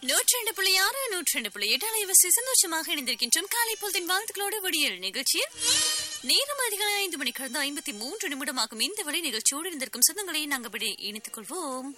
நூற்றி ரெண்டு புள்ளி ஆறு நூற்றி ரெண்டு புள்ளி எட்டு அலைவசி சந்தோஷமாக இணைந்திருக்கின்றோம் காலை பொழுதின் வாழ்த்துக்களோடு விடியல் நிகழ்ச்சியில் நேரம் அதிகாலை ஐந்து மணி கடந்த ஐம்பத்தி மூன்று நிமிடமாகும் இந்த வழி நிகழ்ச்சியோடு இருந்திருக்கும் சொந்தங்களை நாங்கள் விட இணைத்துக் கொள்வோம்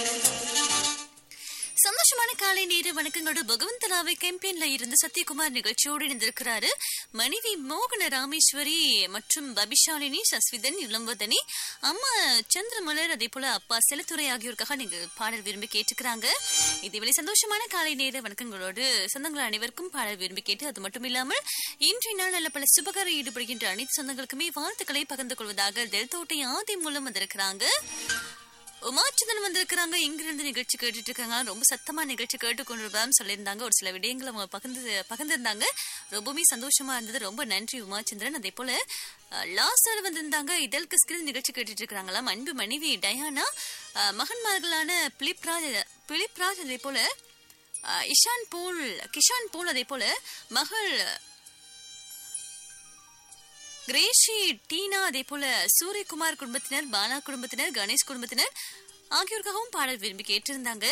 சந்தோஷமான காலை நேரு வணக்கங்களோடு பகவந்தலாவை கேம்பியன்ல இருந்து சத்யகுமார் நிகழ்ச்சியோடு இணைந்திருக்கிறாரு மனைவி மோகன ராமேஸ்வரி மற்றும் பபிஷாலினி சஸ்விதன் இளம்பதனி அம்மா சந்திரமலர் அதே போல அப்பா செலத்துறை ஆகியோருக்காக நீங்க பாடல் விரும்பி கேட்டுக்கிறாங்க இதேவேளை சந்தோஷமான காலை நேர வணக்கங்களோடு சொந்தங்கள் அனைவருக்கும் பாடல் விரும்பி கேட்டு அது மட்டும் இல்லாமல் இன்றைய நாள் நல்ல பல சுபகார ஈடுபடுகின்ற அனைத்து சொந்தங்களுக்குமே வாழ்த்துக்களை பகிர்ந்து கொள்வதாக டெல்தோட்டை ஆதி மூலம் வந்திருக்கிறாங்க உமாச்சந்தன் வந்திருக்கிறாங்க இங்கிருந்து நிகழ்ச்சி கேட்டுட்டு இருக்காங்க ரொம்ப சத்தமா நிகழ்ச்சி கேட்டுக்கொண்டிருப்பான்னு சொல்லியிருந்தாங்க ஒரு சில விடயங்களை அவங்க பகிர்ந்து பகிர்ந்திருந்தாங்க ரொம்பவே சந்தோஷமா இருந்தது ரொம்ப நன்றி உமாச்சந்திரன் அதே போல லாஸ்டர் வந்திருந்தாங்க இதழ்க்கு ஸ்கில் நிகழ்ச்சி கேட்டுட்டு இருக்காங்களாம் அன்பு மனைவி டயானா அஹ், மகன்மார்களான பிலிப்ராஜ் பிலிப்ராஜ் அதே போல அஹ், இஷான் போல் கிஷான் போல் அதே போல மகள் கிரேஷி டீனா அதே போல சூரியகுமார் குடும்பத்தினர் பாலா குடும்பத்தினர் கணேஷ் குடும்பத்தினர் ஆகியோருக்காகவும் பாடல் விரும்பி கேட்டிருந்தாங்க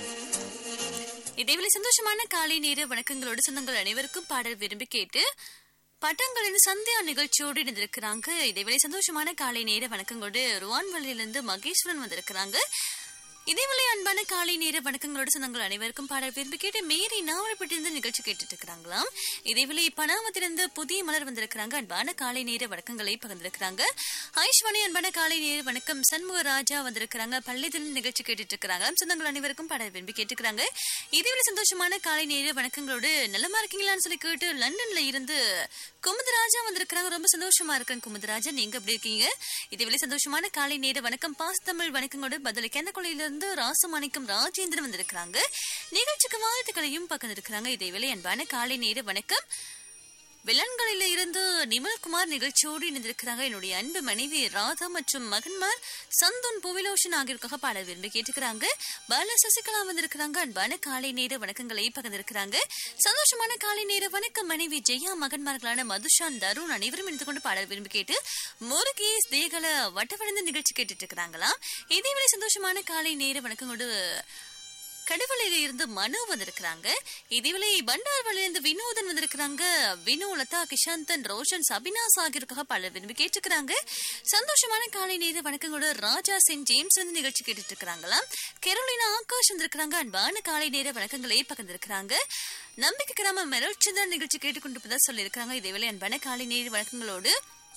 இதேவேளை சந்தோஷமான காலை நேர வணக்கங்களோடு சொந்தங்கள் அனைவருக்கும் பாடல் விரும்பி கேட்டு பட்டங்களின் சந்தியா நிகழ்ச்சியோடு இணைந்திருக்கிறாங்க இதேவேளை சந்தோஷமான காலை நேர வணக்கங்களோடு ருவான்வழியிலிருந்து மகேஸ்வரன் வந்திருக்கிறாங்க இதேவேளை அன்பான காலை நேர வணக்கங்களோடு சொந்தங்கள் அனைவருக்கும் பாடல் விரும்பி கேட்டு மேரி நாவலப்பட்டிருந்து நிகழ்ச்சி கேட்டுட்டு இருக்கிறாங்களாம் இதேவேளை பனாமத்திலிருந்து புதிய மலர் வந்திருக்கிறாங்க அன்பான காலை நேர வணக்கங்களை பகிர்ந்திருக்கிறாங்க ஐஸ்வனி அன்பான காலை நேர வணக்கம் சண்முக ராஜா வந்திருக்கிறாங்க பள்ளிதில் நிகழ்ச்சி கேட்டுட்டு இருக்கிறாங்க சொந்தங்கள் அனைவருக்கும் பாடல் விரும்பி கேட்டுக்கிறாங்க இதேவேளை சந்தோஷமான காலை நேர வணக்கங்களோடு நலமா இருக்கீங்களான்னு சொல்லி கேட்டு லண்டன்ல இருந்து குமுதராஜா வந்திருக்கிறாங்க ரொம்ப சந்தோஷமா இருக்கேன் குமுதராஜா நீங்க எப்படி இருக்கீங்க இதேவேளை சந்தோஷமான காலை நேர வணக்கம் பாஸ் தமிழ் வணக்கங்களோடு பதில் கேந்தக்குழையிலிருந்து ராசமாணிக்கம் ராஜேந்திரன் வந்திருக்கிறாங்க நிகழ்ச்சிக்கு வாழ்த்துக்களையும் பகிர்ந்திருக்கிறாங்க இதேவேளை அன்பான காலை நேர வணக்கம் விலன்களில இருந்து நிமல்குமார் நிகழ்ச்சியோடு இணைந்திருக்கிறாங்க என்னுடைய அன்பு மனைவி ராதா மற்றும் மகன்மார் சந்துன் புவிலோஷன் ஆகியோருக்காக பாடல் விரும்பி கேட்டுக்கிறாங்க பால சசிகலா வந்திருக்கிறாங்க அன்பான காலை நேர வணக்கங்களை பகிர்ந்திருக்கிறாங்க சந்தோஷமான காலை நேர வணக்கம் மனைவி ஜெயா மகன்மார்களான மதுஷான் தருண் அனைவரும் இணைந்து கொண்டு பாடல் விரும்பி கேட்டு முருகேஷ் தேகல வட்டவடைந்த நிகழ்ச்சி கேட்டுட்டு இருக்கிறாங்களாம் இதேவேளை சந்தோஷமான காலை நேர வணக்கங்களோடு கடவுளையில இருந்து மனு வந்திருக்கிறாங்க இதேவேளை பண்டார்வழியில இருந்து வினோதன் வந்திருக்கிறாங்க வினு லதா கிஷாந்தன் ரோஷன் சபினாஸ் ஆகியோருக்காக பலர் விரும்பி கேட்டிருக்கிறாங்க சந்தோஷமான காலை நேர வணக்கங்களோட ராஜா சென்ட் ஜேம்ஸ் வந்து நிகழ்ச்சி கேட்டுட்டு இருக்கிறாங்களாம் கெரோலினா ஆகாஷ் வந்திருக்கிறாங்க அன்பான காலை நேர வணக்கங்களை பகிர்ந்திருக்கிறாங்க நம்பிக்கை கிராம மெரல்ச்சந்திரன் நிகழ்ச்சி கேட்டுக்கொண்டு சொல்லியிருக்கிறாங்க இதேவேளை அன்பான காலை நேர வணக்கங்களோடு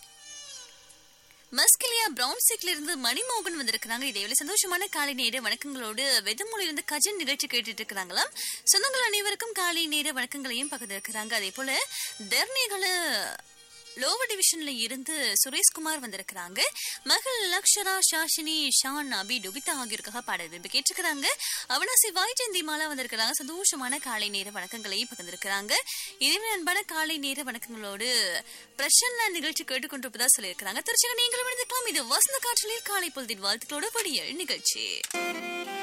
மஸ்கிலியா பிரவுன் சீக்ல இருந்து மணிமோகன் வந்திருக்கிறாங்க இதேவேளை சந்தோஷமான காலை நேர வணக்கங்களோடு வெதமொழி இருந்து கஜன் நிகழ்ச்சி கேட்டுட்டு இருக்கிறாங்களாம் சொந்தங்கள் அனைவருக்கும் காலை நேர வணக்கங்களையும் பகிர்ந்திருக்கிறாங்க அதே போல தர்ணிகள லோவர் டிவிஷன்ல இருந்து சுரேஷ்குமார் வந்திருக்கிறாங்க மகள் லக்ஷரா ஷாஷினி ஷான் அபி டுபிதா ஆகியோருக்காக பாடல் விரும்பி கேட்டிருக்கிறாங்க அவனாசி வாய்ஜந்தி மாலா வந்திருக்கிறாங்க சந்தோஷமான காலை நேர வணக்கங்களையும் பகிர்ந்திருக்கிறாங்க இதே அன்பான காலை நேர வணக்கங்களோடு பிரசன்னா நிகழ்ச்சி கேட்டுக்கொண்டிருப்பதா சொல்லியிருக்கிறாங்க திருச்சியில் நீங்களும் இருந்துக்கலாம் இது வசந்த காற்றலில் காலை பொழுதின் வாழ்த்துக்களோடு படியல் நிகழ்ச்சி